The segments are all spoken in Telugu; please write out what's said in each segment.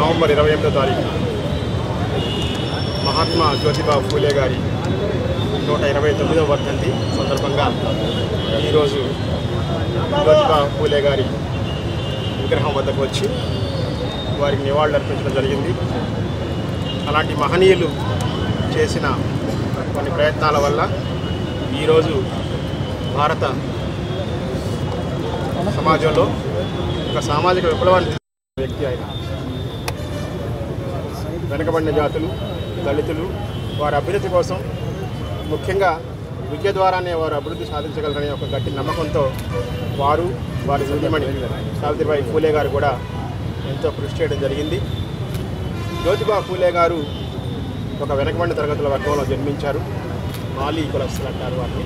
నవంబర్ ఇరవై ఎనిమిదో తారీఖు మహాత్మా జ్యోతిబా ఫూలే గారి నూట ఇరవై తొమ్మిదవ వర్ధంతి సందర్భంగా ఈరోజు జ్యోతిబా ఫూలే గారి విగ్రహం వద్దకు వచ్చి వారికి నివాళులు అర్పించడం జరిగింది అలాంటి మహనీయులు చేసిన కొన్ని ప్రయత్నాల వల్ల ఈరోజు భారత సమాజంలో ఒక సామాజిక విప్లవాన్ని తీసుకొచ్చిన వ్యక్తి ఆయన వెనుకబడిన జాతులు దళితులు వారి అభివృద్ధి కోసం ముఖ్యంగా విద్య ద్వారానే వారు అభివృద్ధి సాధించగలరనే ఒక గట్టి నమ్మకంతో వారు వారి సతీమణి సావిత్రిబాయి ఫూలే గారు కూడా ఎంతో కృషి చేయడం జరిగింది జ్యోతిబా ఫూలే గారు ఒక వెనకబడిన తరగతుల వర్గంలో జన్మించారు మాలీ కులస్తులు అంటారు వారిని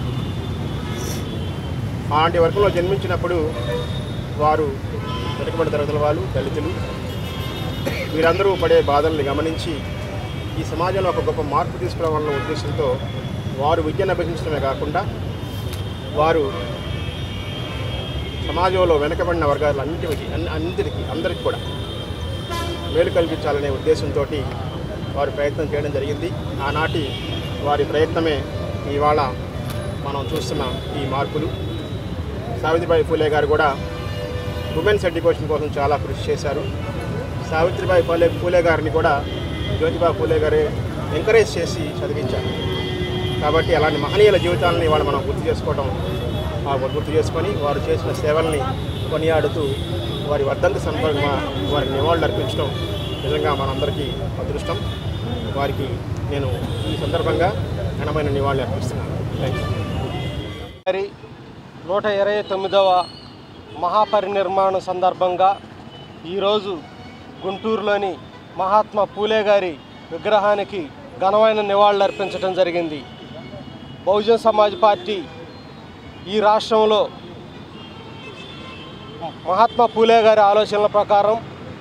అలాంటి వర్గంలో జన్మించినప్పుడు వారు వెనుకబడిన తరగతుల వాళ్ళు దళితులు వీరందరూ పడే బాధల్ని గమనించి ఈ సమాజంలో ఒక గొప్ప మార్పు తీసుకురావాలన్న ఉద్దేశంతో వారు విద్యను అభ్యసించడమే కాకుండా వారు సమాజంలో వెనుకబడిన వర్గాలన్నిటికి అన్ని అందరికీ అందరికీ కూడా మేలు కలిగించాలనే ఉద్దేశంతో వారు ప్రయత్నం చేయడం జరిగింది ఆనాటి వారి ప్రయత్నమే ఇవాళ మనం చూస్తున్న ఈ మార్పులు సావిత్రిబాయి ఫూలే గారు కూడా ఉమెన్స్ ఎడ్యుకేషన్ కోసం చాలా కృషి చేశారు సావిత్రిబాయి ఫూలే ఫూలే గారిని కూడా జ్యోతిబా ఫూలే గారే ఎంకరేజ్ చేసి చదివించారు కాబట్టి అలాంటి మహనీయుల జీవితాలని ఇవాళ మనం గుర్తు చేసుకోవడం ఆ గుర్తు చేసుకొని వారు చేసిన సేవల్ని కొనియాడుతూ వారి వర్ధంతి సందర్భంగా వారికి నివాళులు అర్పించడం నిజంగా మనందరికీ అదృష్టం వారికి నేను ఈ సందర్భంగా ఘనమైన నివాళులు అర్పిస్తున్నాను థ్యాంక్ యూ గారి నూట ఇరవై తొమ్మిదవ మహాపరినిర్మాణ సందర్భంగా ఈరోజు గుంటూరులోని మహాత్మా పూలే గారి విగ్రహానికి ఘనమైన నివాళులు అర్పించడం జరిగింది బహుజన్ సమాజ్ పార్టీ ఈ రాష్ట్రంలో మహాత్మా పూలే గారి ఆలోచనల ప్రకారం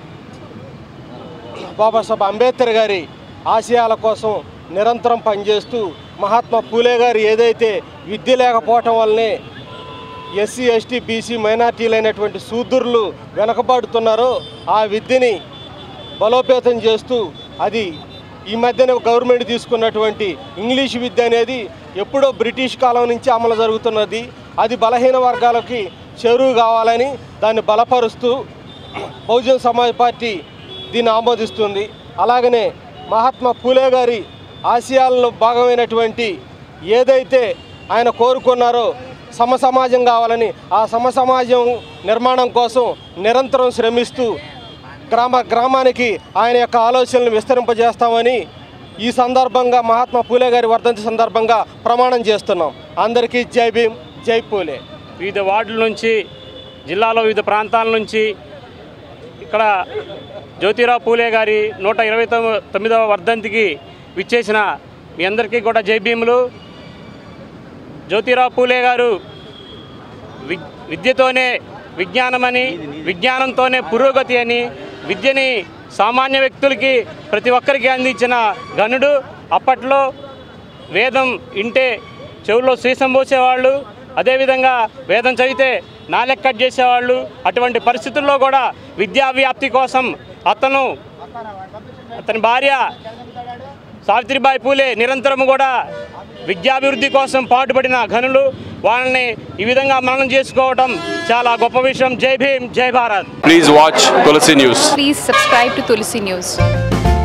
బాబాసాహెబ్ అంబేద్కర్ గారి ఆశయాల కోసం నిరంతరం పనిచేస్తూ మహాత్మా పూలే గారు ఏదైతే విద్య లేకపోవటం వల్లనే ఎస్సీ ఎస్టీ బీసీ మైనార్టీలైనటువంటి శూద్రులు వెనకబడుతున్నారో ఆ విద్యని బలోపేతం చేస్తూ అది ఈ మధ్యన గవర్నమెంట్ తీసుకున్నటువంటి ఇంగ్లీష్ విద్య అనేది ఎప్పుడో బ్రిటిష్ కాలం నుంచి అమలు జరుగుతున్నది అది బలహీన వర్గాలకి చేరువు కావాలని దాన్ని బలపరుస్తూ బహుజన్ సమాజ్ పార్టీ దీన్ని ఆమోదిస్తుంది అలాగనే మహాత్మా పూలే గారి ఆశయాలలో భాగమైనటువంటి ఏదైతే ఆయన కోరుకున్నారో సమ సమాజం కావాలని ఆ సమ సమాజం నిర్మాణం కోసం నిరంతరం శ్రమిస్తూ గ్రామ గ్రామానికి ఆయన యొక్క ఆలోచనలు విస్తరింపజేస్తామని ఈ సందర్భంగా మహాత్మా పూలే గారి వర్ధంతి సందర్భంగా ప్రమాణం చేస్తున్నాం అందరికీ జై భీమ్ జై పూలే వివిధ వార్డుల నుంచి జిల్లాలో వివిధ ప్రాంతాల నుంచి ఇక్కడ జ్యోతిరావు పూలే గారి నూట ఇరవై తొమ్మి- తొమ్మిదవ వర్ధంతికి విచ్చేసిన మీ అందరికీ కూడా జై భీములు జ్యోతిరావు పూలే గారు వి విద్యతోనే విజ్ఞానమని విజ్ఞానంతోనే పురోగతి అని విద్యని సామాన్య వ్యక్తులకి ప్రతి ఒక్కరికి అందించిన గనుడు అప్పట్లో వేదం ఇంటే చెవుల్లో శ్రీసం పోసేవాళ్ళు అదేవిధంగా వేదం చదివితే నాలెక్ కట్ చేసేవాళ్ళు అటువంటి పరిస్థితుల్లో కూడా విద్యా వ్యాప్తి కోసం అతను అతని భార్య సావిత్రిబాయి పూలే నిరంతరం కూడా విద్యాభివృద్ధి కోసం పాటుపడిన ఘనులు వాళ్ళని ఈ విధంగా మననం చేసుకోవడం చాలా గొప్ప విషయం జై భీమ్ జై Bharat Please watch Tulsi News. Please subscribe to Tulsi News.